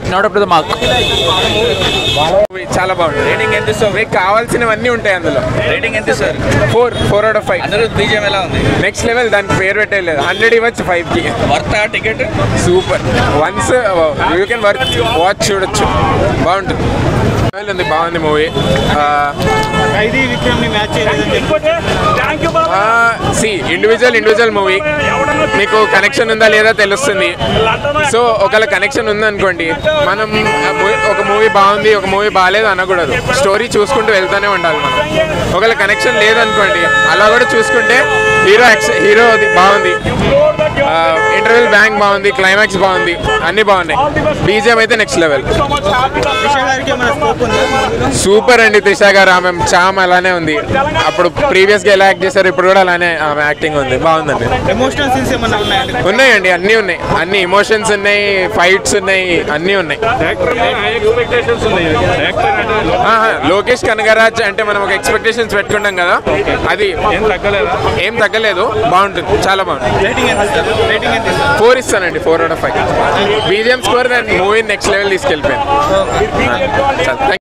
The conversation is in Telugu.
not up to the mark చాలా బాగుంది రేటింగ్ ఎంత ఇస్తావు మీకు కావాల్సినవన్నీ ఉంటాయి అందులో రేటింగ్ ఎంత ఇస్తారు four four out of five అందరూ బీజం ఎలా ఉంది నెక్స్ట్ లెవెల్ దానికి పేరు పెట్టలేదు హండ్రెడ్ ఇవ్వచ్చు ఫైవ్ కి worth ticket super once you can work watch చూడొచ్చు బాగుంటుంది Level ఉంది బాగుంది మూవీ ఖైదీ విక్రమ్ ని మ్యాచ్ చేయలేదని సి ఇండివిజువల్ ఇండివిజువల్ మూవీ మీకు కనెక్షన్ ఉందా లేదా తెలుస్తుంది సో ఒకవేళ కనెక్షన్ ఉందనుకోండి మనం ఆ movie- ఒక మూవీ బాగుంది ఒక మూవీ బాగాలేదు అనకూడదు స్టోరీ చూసుకుంటూ వెళ్తూనే ఉండాలి మనం ఒకవేళ కనెక్షన్ లేదనుకోండి అలా కూడా చూసుకుంటే హీరో హీరో బాగుంది ఇంటర్వెల్ బ్యాంక్ బాగుంది క్లైమాక్స్ బాగుంది అన్ని బాగున్నాయి బీజిఎం అయితే నెక్స్ట్ లెవెల్ త్రిష గారికి ఏమైనా స్కోప్ ఉందా సూపర్ అండి త్రిష గారు ఆమె చామ్ అలానే ఉంది అప్పుడు ప్రీవియస్ గా ఎలా యాక్ట్ చేశారు ఇప్పుడు కూడా అలానే ఆమె యాక్టింగ్ ఉంది బాగుందండి ఎమోషనల్ సీన్స్ ఏమైనా ఉన్నాయండి ఉన్నాయండి అన్నీ ఉన్నాయి అన్ని ఎమోషన్స్ ఉన్నాయి ఫైట్స్ ఉన్నాయి అన్నీ ఉన్నాయి ఆహా, లోకేష్ కనగరాజ్ అంటే మనం ఒక ఎక్స్పెక్టేషన్స్ పెట్టుకుంటాం కదా అది ఏం తగ్గలేదు బాగుంటుంది చాలా బాగుంటుంది రేటింగ్ ఎంత ఇస్తారు రేటింగ్ ఎంత ఇస్తారు ఫోర్ ఇస్తానండి four out of five BGM score నేను మూవీ నెక్స్ట్ లెవెల్ తీసుకెళ్ళిపోయాను చాలా-